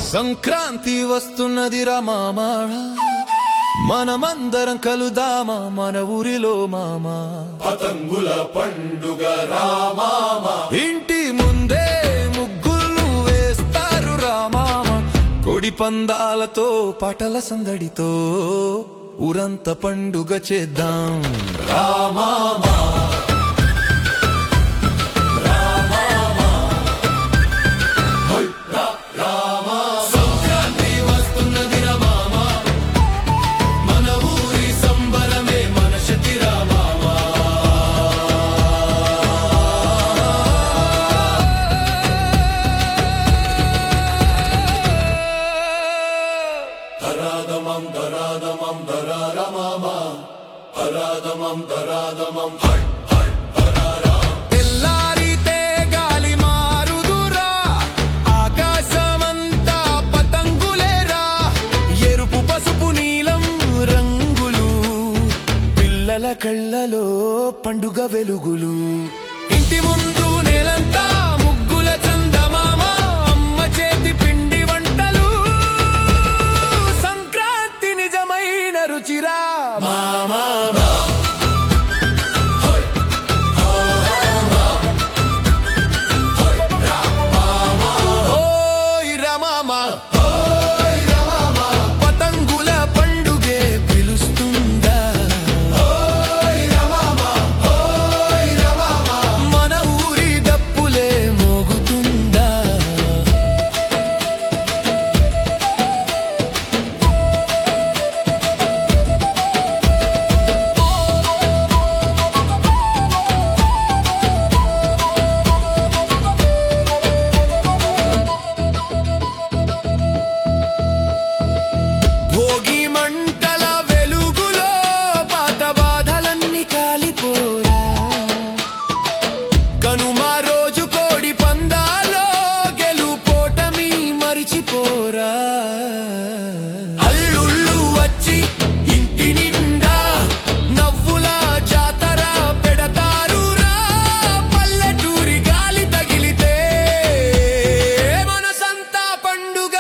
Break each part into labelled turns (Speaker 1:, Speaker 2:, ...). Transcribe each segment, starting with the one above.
Speaker 1: సంక్రాంతి వస్తున్నది మామా మనమందరం కలుదామా మన ఊరిలో మామా
Speaker 2: పతంగుల పండుగ రామామ
Speaker 1: ఇంటి ముందే ముగ్గులు వేస్తారు రామామ కొడి పందాలతో పాటల సందడితో ఊరంత పండుగ చేద్దాం
Speaker 2: రామామ
Speaker 1: సంక్రాంతి వస్తున్నది మామా మన ఊరి సంబరమే మన శతి రామామా
Speaker 2: ధరాదమం ధరాదమం ధరారమామ ధరాదమం ధరాదమం హట్ హట్ ధరారా
Speaker 1: తెల్లారితే గాలి మారుదురా ఆకాశమంతా పతంగులేరా ఎరుపు పసుపు నీలం రంగులు పిల్లల కళ్ళలో పండుగ వెలుగులు ఇంటి ముందు నేలంతా ముగ్గుల చందమామ అమ్మ చేతి పిండి వంటలు సంక్రాంతి నిజమైన రుచిరా మామా ఓయ్ రమామ ఓయ్ రమామ పతంగుల పండుగే పిలుస్తుందా ఓయ్ రమామ ఓయ్ రమామ మన ఊరి డప్పులే మోగుతుందా భోగి మంటల వెలుగులో పాత బాధలన్నీ కాలిపోరా కనుమ రోజు కోడి పందాలో గెలుపోటమి మరిచిపోరా అల్లుళ్ళు వచ్చి ఇంటి నిండా నవ్వుల జాతర పెడతారురా పల్లెటూరి గాలి తగిలితే మనసంతా పండుగ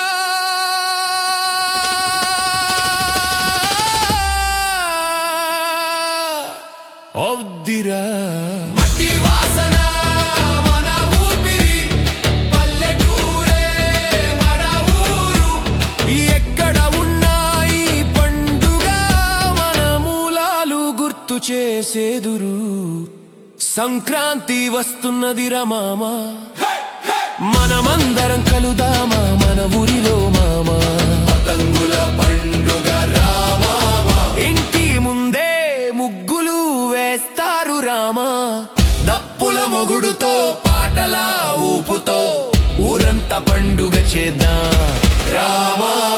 Speaker 1: అవుద్దిరా మట్టి వాసన మన ఊపిరి పల్లెటూరే మన ఊరు ఎక్కడ ఉన్నాయి పండుగ మన మూలాలు గుర్తు చేసేదురు సంక్రాంతి వస్తున్నది రమామా మనమందరం కలుదామా మన ఊరిలో మామా
Speaker 2: పతంగుల పండుగ రామామ
Speaker 1: ఇంటి ముందే ముగ్గులు వేస్తారు రామా దప్పుల మొగుడుతో పాటల ఊపుతో ఊరంతా పండుగ చేద్దాం రామా